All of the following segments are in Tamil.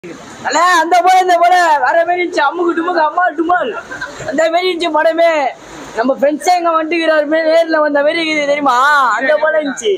அண்ணா அந்த போல இந்த போல வர மாதிரி இருந்துச்சு அம்முக்கு டுமுக்கு அம்மா டுமால் அந்த மாதிரி இருந்துச்சு படமே நம்ம ஃப்ரெண்ட்ஸே எங்க வந்துக்கிறாரு நேர்ல வந்த மாதிரி இருக்குது தெரியுமா அந்த போல இருந்துச்சு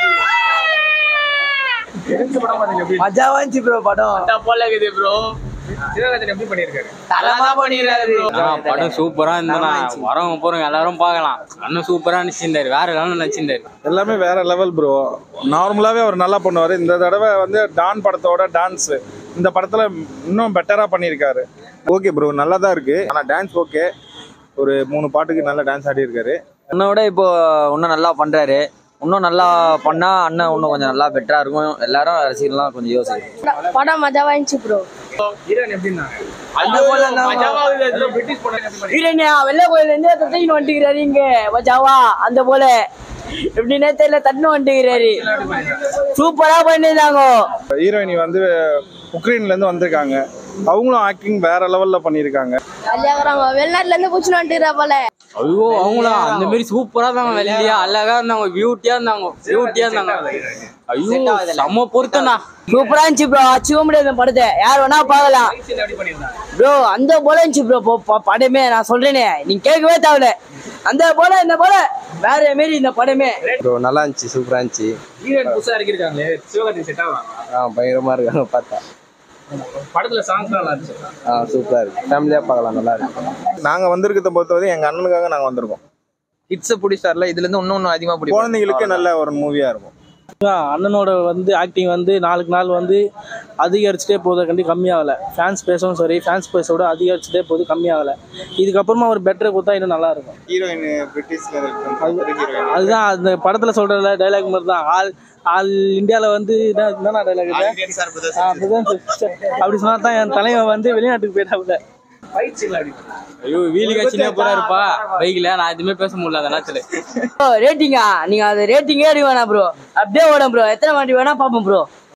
மஜாவா இருந்துச்சு ப்ரோ படம் அந்த போல இருக்குது ப்ரோ சிவகார்த்திகேயன் எப்படி பண்ணியிருக்காரு தரமா பண்ணிடுறாரு ஆ, படம் சூப்பரா இருந்தா வரவங்க போறவங்க எல்லாரும் பார்க்கலாம் அண்ணன் சூப்பரா நடிச்சிருந்தாரு வேற லெவலில் நடிச்சிருந்தாரு எல்லாமே வேற லெவல் ப்ரோ நார்மலாவே அவர் நல்லா பண்ணுவார் இந்த தடவை வந்து டான் படத்தோட டான்ஸ் இந்த படத்துல இன்னும் பெட்டரா பண்ணியிருக்காரு ஓகே ப்ரோ நல்லா தான் இருக்கு ஆனா டான்ஸ் ஓகே ஒரு மூணு பாட்டுக்கு நல்ல டான்ஸ் ஆடி இருக்காரு உன்னோட இப்போ இன்னும் நல்லா பண்றாரு இன்னும் நல்லா பண்ணா அண்ணன் இன்னும் கொஞ்சம் நல்லா பெட்டரா இருக்கும் எல்லாரும் ரசிகர்லாம் கொஞ்சம் யோசிக்கும் படம் மஜாவா இருந்துச்சு ப்ரோ ஹீரோயின் எப்படி இருந்தாங்க அந்த போல இருந்தாங்க. மஜாவா இருக்குது பிரிட்டிஷ் படம் எப்படி பண்ணிருக்காரு? வீரண்யா வெள்ளை கோயில இருந்து தட்டின்னு வந்துக்கிறாரு இங்க மஜாவா அந்த போல எப்படின்னே தெரியல தட்டுன்னு வந்துக்கிறாரு சூப்பரா பண்ணிருந்தாங்க ஹீரோயினி வந்து உக்ரைன்ல இருந்து வந்திருக்காங்க அவங்களும் ஆக்டிங் வேற லெவல்ல பண்ணியிருக்காங்க கல்யாணம் வெளிநாட்டுல இருந்து பூச்சி வந்துட்டுறா போல ஐயோ அவங்களா அந்த மாதிரி சூப்பரா இருந்தாங்க வெள்ளையா அழகா இருந்தாங்க பியூட்டியா இருந்தாங்க பியூட்டியா இருந்தாங்க ஐயோ செம்ம பொருத்தம்டா சூப்பரா இருந்துச்சு ப்ரோ அச்சுக்க முடியாது இந்த படத்தை யார் வேணா பார்க்கலாம் Fight scene எப்படி பண்ணியிருந்தாங்க ப்ரோ அந்த போல இருந்துச்சு ப்ரோ படமே நான் சொல்றேனே நீங்க கேட்கவே தேவையில்ல அந்த போல இந்த போல வேற மாரி இந்த படமே ப்ரோ நல்லா இருந்துச்சு சூப்பரா இருந்துச்சு ஹீரோயின் புதுசா இறக்கிருக்காங்களே சிவகார்த்திகேயன் செட் ஆவாங்க ஆ பயங்கரமா இருக்காங்க பார்த்தா படத்துல சாங்ஸ் நல்லா இருந்துச்சு ஆ சூப்பரா இருக்கு ஃபேமிலியா பார்க்கலாம் நல்லா இருக்கு நாங்க வந்திருக்கிறத பொறுத்தவரை எங்க அண்ணனுக்காக நாங்க வந்திருக்கோம் கிட்ஸ் பிடிச்சார்ல இதுல இருந்து இன்னும் இன்னும் அதிகமா பிடிக்கும் குழந்தைங்களுக்கு நல்ல ஒரு மூவியா இருக்கும் அண்ணனோட வந்து ஆக்டிங் வந்து நாளுக்கு நாள் வந்து அதிகரிச்சுட்டே போகுது கண்டி கம்மியாகலை ஃபேன்ஸ் பேசவும் சரி ஃபேன்ஸ் பேஸோட அதிகரிச்சுட்டே போகுது கம்மியாகலை இதுக்கப்புறமா ஒரு பெட்டரை கொடுத்தா இன்னும் நல்லா இருக்கும் ஹீரோயின் பிரிட்டிஷ்ல ஹீரோயின் அதுதான் அந்த படத்தில் சொல்கிறல டைலாக் மாதிரி தான் ஆல் ஆல் இந்தியாவில் வந்து என்ன என்னண்ணா டைலாக் அப்படி சொன்னா தான் என் தலைவன் வந்து வெளிநாட்டுக்கு போயிட்டாப்புல ஃபைட் சீன்ல எப்படி பண்ணாங்க? ஐயோ வீலி கட்சினே போறா இருப்பா பைக்ல நான் எதுவுமே பேச முடியல அந்த நேரத்துல ரேட்டிங்கா நீங்க அது ரேட்டிங்கே எடுக்க வேணாம் ப்ரோ அப்படியே ஓடும் ப்ரோ எத்தனை வாட்டி வேணா பார்ப்போம் ப்ரோ